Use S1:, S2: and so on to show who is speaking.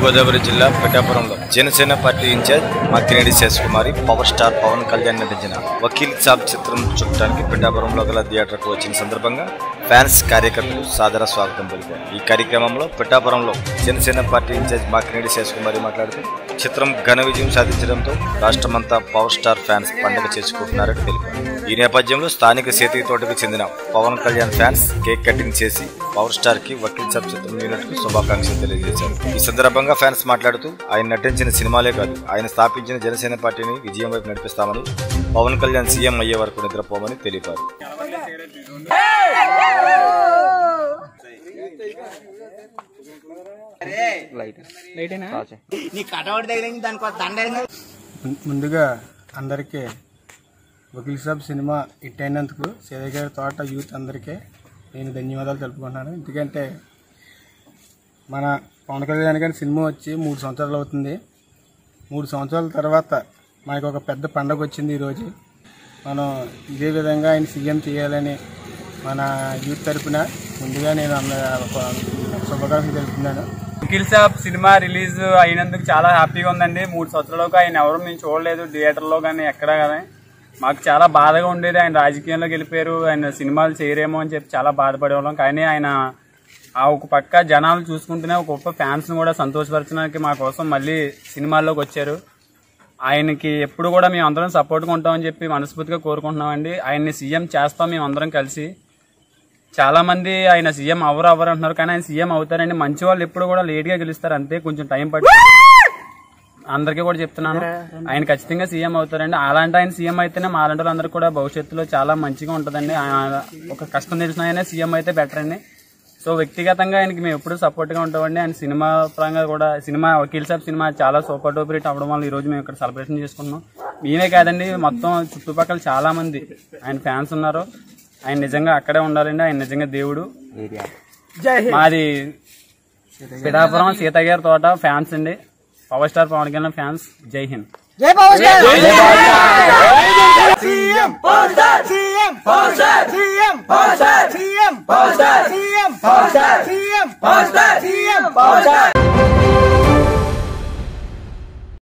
S1: తూర్పుగోదావరి జిల్లా పిఠాపురంలో Janasena party in charge Makkinedi Seshakumari power star Pawan Kalyan నటించిన వకీల్ సాబ్ చిత్రం చూడటానికి పిఠాపురంలో గల థియేటర్కు వచ్చిన సందర్భంగా ఫ్యాన్స్ కార్యకర్తలు సాదర స్వాగతం పలికారు ఈ కార్యక్రమంలో పిఠాపురంలో జనసేన పార్టీ ఇన్ఛార్జ్ మాకినేడి శేషకుమారి మాట్లాడుతూ చిత్రం ఘన విజయం సాధించడంతో రాష్ట్రమంతా పవర్ స్టార్ ఫ్యాన్స్ పండుగ చేసుకుంటున్నారని తెలిపారు ఈ నేపథ్యంలో స్థానిక సేతి తోటకు చెందిన Pawan Kalyan fans cake cutting చేసి పవర్ స్టార్ కి వకీల్ సాబ్ చిత్రం యూనిట్ కు శుభాకాంక్షలు తెలియజేశారు ఈ సందర్భంగా ఫ్యాన్స్ మాట్లాడుతూ ఆయన నటించిన సినిమాలే కాదు ఆయన స్థాపించిన జనసేన పార్టీని విజయం వైపు నడిపిస్తామని పవన్ కళ్యాణ్ సీఎం అయ్యే వరకు నిద్రపోమని తెలిపారు
S2: నీ కటౌట్ తగిలింది దానికి ఒక దండ వేసింది.
S3: ముం- ముందుగా అందరికీ వకీల్ సాబ్ సినిమా హిట్ అయినందుకు సేద గారి తోట యూత్ అందరికీ నేను ధన్యవాదాలు తెలుపుకుంటున్నాను ఎందుకంటే మన పవన్ కళ్యాణ్ గారి సినిమా వచ్చి మూడు సంవత్సరాలు అవుతుంది మూడు సంవత్సరాల తర్వాత మనకు ఒక పెద్ద పండగ వచ్చింది ఈరోజు మనం ఇదే విధంగా ఆయన సీఎం చేయాలని మన యూత్ తరపున ముందుగా నేను అంద ఒక శుభాకాంక్షలు తెలుపుతున్నాను
S4: వకీల్ సాబ్ సినిమా రిలీజ్ అయినందుకు చాలా హ్యాపీగా ఉందండి మూడు సంవత్సరాలకు ఆయన ఎవరు మేము చూడలేదు థియేటర్లో కానీ ఎక్కడ కానీ మాకు చాలా బాధగా ఉండేది ఆయన రాజకీయంలోకి వెళ్ళిపోయారు ఆయన సినిమాలు చేయరేమో అని చెప్పి చాలా బాధపడేవాళ్ళం కానీ ఆయన ఆ ఒక పక్క జనాలు చూసుకుంటూనే ఒక గొప్ప ఫ్యాన్స్ కూడా సంతోషపరచడానికి మా కోసం మళ్ళీ సినిమాల్లోకి వచ్చారు ఆయనకి ఎప్పుడు కూడా మేము అందరం సపోర్ట్గా ఉంటామని చెప్పి మనస్ఫూర్తిగా కోరుకుంటున్నామండి ఆయన్ని సీఎం చేస్తాం మేము అందరం కలిసి చాలా మంది ఆయన సీఎం అవరు అవరు అంటున్నారు కానీ ఆయన సీఎం అవుతారండి మంచి వాళ్ళు ఎప్పుడు కూడా లేట్ గా గెలుస్తారు అంతే కొంచెం టైం పట్టి అందరికీ కూడా చెప్తున్నాను ఆయన ఖచ్చితంగా సీఎం అవుతారండి అలాంటి ఆయన సీఎం అయితేనే మా అలాంటి వాళ్ళందరికీ కూడా భవిష్యత్తులో చాలా మంచిగా ఉంటుందండి ఆయన ఒక కష్టం తెలిసిన ఆయన సీఎం అయితే బెటర్ అండి సో వ్యక్తిగతంగా ఆయనకి మేము ఎప్పుడు సపోర్ట్ గా ఉంటామండి ఆయన సినిమా పరంగా కూడా సినిమా వకీల్ సాబ్ సినిమా చాలా సూపర్ డూపర్ హిట్ అవ్వడం వల్ల ఈ రోజు మేము ఇక్కడ సెలబ్రేషన్ చేసుకున్నాం మేమే కాదండి మొత్తం చుట్టుపక్కల చాలా మంది ఆయన ఫ్యాన్స్ ఉన్నారు ఆయన నిజంగా అక్కడే ఉండాలండి ఆయన నిజంగా దేవుడు మాది పిఠాపురం సీతయ్య గారి తోట ఫ్యాన్స్ అండి power star Pawan Kalyan fans జై హింద్
S2: సీఎం